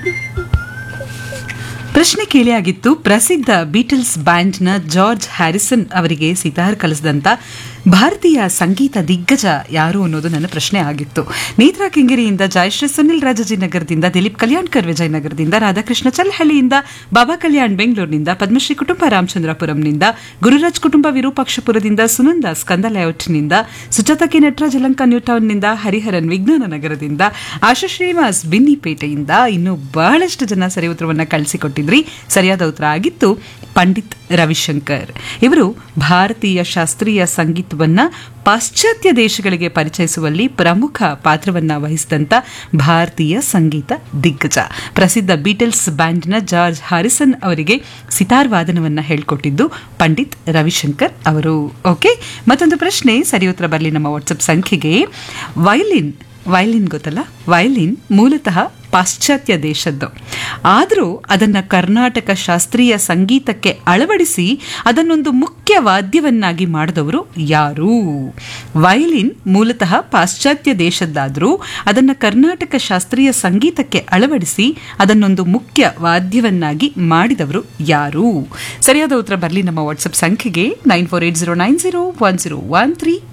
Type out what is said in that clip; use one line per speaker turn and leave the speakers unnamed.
ಪ್ರಶ್ನೆ ಕೇಳಿಯಾಗಿತ್ತು ಪ್ರಸಿದ್ಧ ಬೀಟಲ್ಸ್ ಬ್ಯಾಂಡ್ನ ಜಾರ್ಜ್ ಹ್ಯಾರಿಸನ್ ಅವರಿಗೆ ಸಿತಾರ್ ಕಲಿಸಿದಂತ ಭಾರತೀಯ ಸಂಗೀತ ದಿಗ್ಗಜ ಯಾರು ಅನ್ನೋದು ನನ್ನ ಪ್ರಶ್ನೆ ಆಗಿತ್ತು ನೇತ್ರಾ ಕೆಂಗೇರಿಯಿಂದ ಜಯಶ್ರೀ ಸುನಿಲ್ ರಾಜಾಜಿನಗರದಿಂದ ದಿಲೀಪ್ ಕಲ್ಯಾಣ್ಕರ್ ವಿಜಯನಗರದಿಂದ ರಾಧಾಕೃಷ್ಣ ಚಲ್ಹಳ್ಳಿಯಿಂದ ಬಾಬಾ ಕಲ್ಯಾಣ್ ಬೆಂಗಳೂರಿನಿಂದ ಪದ್ಮಶ್ರೀ ಕುಟುಂಬ ರಾಮಚಂದ್ರಪುರಂನಿಂದ ಗುರುರಾಜ್ ಕುಟುಂಬ ವಿರೂಪಾಕ್ಷಪುರದಿಂದ ಸುನಂದ ಸ್ಕಂದ ಲೇಔಟ್ನಿಂದ ಸುಜಾತ ಕೆ ನಟರಾಜ್ ಯಲಂಕ ನ್ಯೂ ಟೌನ್ನಿಂದ ಹರಿಹರನ್ ವಿಜ್ಞಾನ ನಗರದಿಂದ ಆಶಾ ಶ್ರೀನಿವಾಸ್ ಬಿನ್ನಿಪೇಟೆಯಿಂದ ಇನ್ನು ಬಹಳಷ್ಟು ಜನ ಸರಿ ಉತ್ತರವನ್ನ ಕಳಿಸಿಕೊಟ್ಟಿದ್ರಿ ಸರಿಯಾದ ಉತ್ತರ ಆಗಿತ್ತು ಪಂಡಿತ್ ರವಿಶಂಕರ್ ಇವರು ಭಾರತೀಯ ಶಾಸ್ತ್ರೀಯ ಸಂಗೀತವನ್ನ ಪಾಶ್ಚಾತ್ಯ ದೇಶಗಳಿಗೆ ಪರಿಚಯಿಸುವಲ್ಲಿ ಪ್ರಮುಖ ಪಾತ್ರವನ್ನ ವಹಿಸಿದಂತ ಭಾರತೀಯ ಸಂಗೀತ ದಿಗ್ಗಜ ಪ್ರಸಿದ್ಧ ಬೀಟಲ್ಸ್ ಬ್ಯಾಂಡ್ನ ಜಾರ್ಜ್ ಹಾರಿಸನ್ ಅವರಿಗೆ ಸಿತಾರ್ ವಾದನವನ್ನ ಹೇಳ್ಕೊಟ್ಟಿದ್ದು ಪಂಡಿತ್ ರವಿಶಂಕರ್ ಅವರು ಓಕೆ ಮತ್ತೊಂದು ಪ್ರಶ್ನೆ ಸರಿ ಉತ್ತರ ಬರಲಿ ನಮ್ಮ ವಾಟ್ಸಪ್ ಸಂಖ್ಯೆಗೆ ವೈಲಿನ್ ವೈಲಿನ್ ಗೊತ್ತಲ್ಲ ವೈಲಿನ್ ಮೂಲತಃ ಪಾಶ್ಚಾತ್ಯ ದೇಶದ್ದು ಆದರೂ ಅದನ್ನು ಕರ್ನಾಟಕ ಶಾಸ್ತ್ರೀಯ ಸಂಗೀತಕ್ಕೆ ಅಳವಡಿಸಿ ಅದನ್ನೊಂದು ಮುಖ್ಯ ವಾದ್ಯವನ್ನಾಗಿ ಮಾಡಿದವರು ಯಾರು ವೈಲಿನ್ ಮೂಲತಃ ಪಾಶ್ಚಾತ್ಯ ದೇಶದ್ದಾದರೂ ಅದನ್ನು ಕರ್ನಾಟಕ ಶಾಸ್ತ್ರೀಯ ಸಂಗೀತಕ್ಕೆ ಅಳವಡಿಸಿ ಅದನ್ನೊಂದು ಮುಖ್ಯ ವಾದ್ಯವನ್ನಾಗಿ ಮಾಡಿದವರು ಯಾರು ಸರಿಯಾದ ಉತ್ತರ ಬರಲಿ ನಮ್ಮ ವಾಟ್ಸಪ್ ಸಂಖ್ಯೆಗೆ nine four eight zero nine zero one zero one three